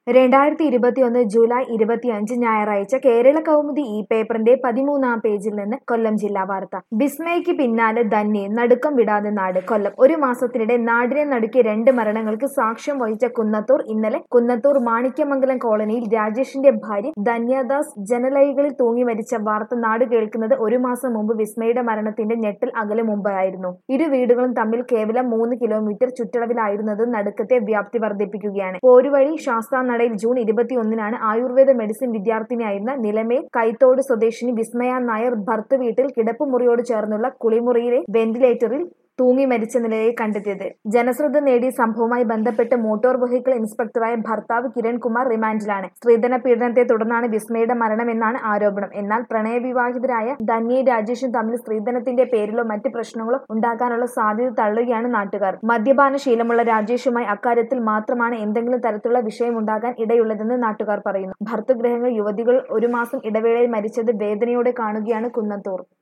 രണ്ടായിരത്തി ഇരുപത്തിയൊന്ന് ജൂലൈ ഇരുപത്തിയഞ്ച് ഞായറാഴ്ച കേരള കൗമുദി ഈ പേപ്പറിന്റെ പതിമൂന്നാം പേജിൽ നിന്ന് കൊല്ലം ജില്ലാ വാർത്ത വിസ്മയ്ക്ക് പിന്നാലെ ധന്യെ നടുക്കം വിടാതെ നാട് കൊല്ലം ഒരു മാസത്തിനിടെ നാടിനെ നടുക്കിയ രണ്ട് മരണങ്ങൾക്ക് സാക്ഷ്യം വഹിച്ച കുന്നത്തൂർ ഇന്നലെ കുന്നത്തൂർ മാണിക്യമംഗലം കോളനിയിൽ രാജേഷിന്റെ ഭാര്യ ധന്യദാസ് ജനലൈകളിൽ തൂങ്ങി മരിച്ച വാർത്ത നാട് കേൾക്കുന്നത് ഒരു മാസം മുമ്പ് വിസ്മയുടെ മരണത്തിന്റെ ഞെട്ടൽ അകലെ മുമ്പായിരുന്നു ഇരു വീടുകളും തമ്മിൽ കേവലം മൂന്ന് കിലോമീറ്റർ ചുറ്റളവിലായിരുന്നത് നടുക്കത്തെ വ്യാപ്തി വർദ്ധിപ്പിക്കുകയാണ് പോരുവഴി ശാസ്താനടയിൽ ജൂൺ ഇരുപത്തിയൊന്നിനാണ് ആയുർവേദ മെഡിസിൻ വിദ്യാർത്ഥിനിയായിരുന്ന നിലമേൽ കൈത്തോട് സ്വദേശിനി വിസ്മയ നായർ ഭർത്ത് വീട്ടിൽ കിടപ്പുമുറിയോട് ചേർന്നുള്ള കുളിമുറിയിലെ വെന്റിലേറ്ററിൽ തൂങ്ങി മരിച്ച നിലയിൽ കണ്ടെത്തിയത് ജനശ്രദ്ധ നേടിയ സംഭവവുമായി ബന്ധപ്പെട്ട് മോട്ടോർ വെഹിക്കിൾ ഇൻസ്പെക്ടറായ ഭർത്താവ് കിരൺകുമാർ റിമാൻഡിലാണ് സ്ത്രീധന പീഡനത്തെ തുടർന്നാണ് വിസ്മയുടെ മരണമെന്നാണ് ആരോപണം എന്നാൽ പ്രണയവിവാഹിതരായ ധന്യയും രാജേഷും തമ്മിൽ സ്ത്രീധനത്തിന്റെ പേരിലോ മറ്റ് പ്രശ്നങ്ങളോ ഉണ്ടാകാനുള്ള സാധ്യത തള്ളുകയാണ് നാട്ടുകാർ മദ്യപാന ശീലമുള്ള രാജേഷുമായി അക്കാര്യത്തിൽ മാത്രമാണ് എന്തെങ്കിലും തരത്തിലുള്ള വിഷയമുണ്ടാകാൻ ഇടയുള്ളതെന്ന് നാട്ടുകാർ പറയുന്നു ഭർത്തൃഗ്രഹങ്ങൾ യുവതികൾ ഒരു മാസം ഇടവേളയിൽ മരിച്ചത് വേദനയോടെ കാണുകയാണ് കുന്നത്തൂർ